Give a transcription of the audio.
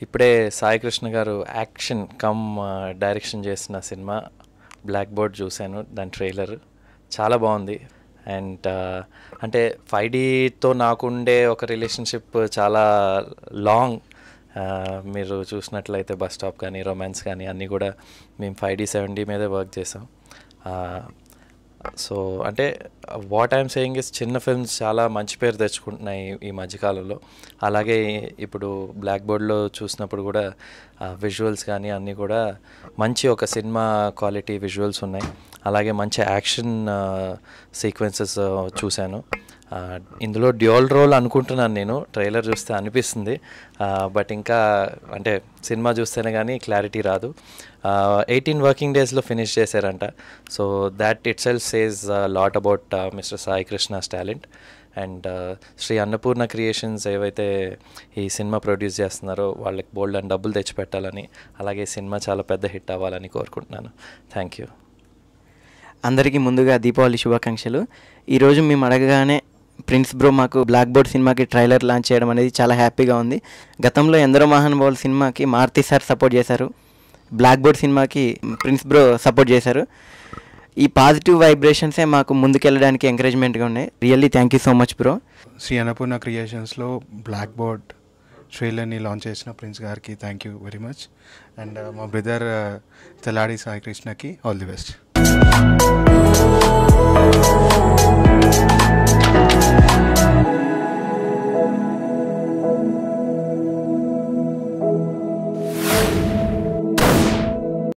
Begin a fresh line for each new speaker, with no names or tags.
ఇప్పుడే సాయి కృష్ణ గారు action cum direction చేసిన సినిమా బ్లాక్ బోర్డ్ చూశాను దాని ట్రైలర్ చాలా బాగుంది అండ్ అంటే ఫైవ్ డీతో నాకుండే ఒక రిలేషన్షిప్ చాలా లాంగ్ మీరు చూసినట్లయితే బస్ స్టాప్ కానీ రొమాన్స్ కానీ అన్నీ కూడా మేము ఫైవ్ డీ సెవెన్ డీ మీదే వర్క్ చేసాం సో అంటే వాట్ ఐఎమ్ సేయింగ్ ఇస్ చిన్న ఫిల్మ్స్ చాలా మంచి పేరు తెచ్చుకుంటున్నాయి ఈ మధ్యకాలంలో అలాగే ఇప్పుడు బ్లాక్ బోర్డ్లో చూసినప్పుడు కూడా విజువల్స్ కానీ అన్నీ కూడా మంచి ఒక సినిమా క్వాలిటీ విజువల్స్ ఉన్నాయి అలాగే మంచి యాక్షన్ సీక్వెన్సెస్ చూశాను ఇందులో డ్యూయల్ రోల్ అనుకుంటున్నాను నేను ట్రైలర్ చూస్తే అనిపిస్తుంది బట్ ఇంకా అంటే సినిమా చూస్తేనే కానీ క్లారిటీ రాదు ఎయిటీన్ వర్కింగ్ డేస్లో ఫినిష్ చేశారంట so that itself says lot about mister Sai Krishna's talent and Shri Annapurna creations ఏవైతే ఈ సినిమా ప్రొడ్యూస్ చేస్తున్నారో వాళ్ళకి బోల్డ్ అండ్ డబ్బులు తెచ్చిపెట్టాలని అలాగే సినిమా చాలా పెద్ద హిట్ అవ్వాలని కోరుకుంటున్నాను థ్యాంక్ యూ
అందరికీ ముందుగా దీపావళి శుభాకాంక్షలు ఈరోజు మేము అడగగానే ప్రిన్స్ బ్రో మాకు బ్లాక్ బోర్డ్ సినిమాకి ట్రైలర్ లాంచ్ చేయడం అనేది చాలా హ్యాపీగా ఉంది గతంలో ఎందరో మహానుభావుల సినిమాకి మారుతి సార్ సపోర్ట్ చేశారు బ్లాక్ బోర్డ్ సినిమాకి ప్రిన్స్ బ్రో సపోర్ట్ చేశారు ఈ పాజిటివ్ వైబ్రేషన్సే మాకు ముందుకెళ్ళడానికి ఎంకరేజ్మెంట్గా ఉన్నాయి really thank you so much bro
Shri Annapurna క్రియేషన్స్లో బ్లాక్ బోర్డ్ ట్రైలర్ని లాంచ్ చేసిన ప్రిన్స్ గారికి thank you very much and మా బ్రదర్ తెలాడి సాయి కృష్ణకి ఆల్ ది బెస్ట్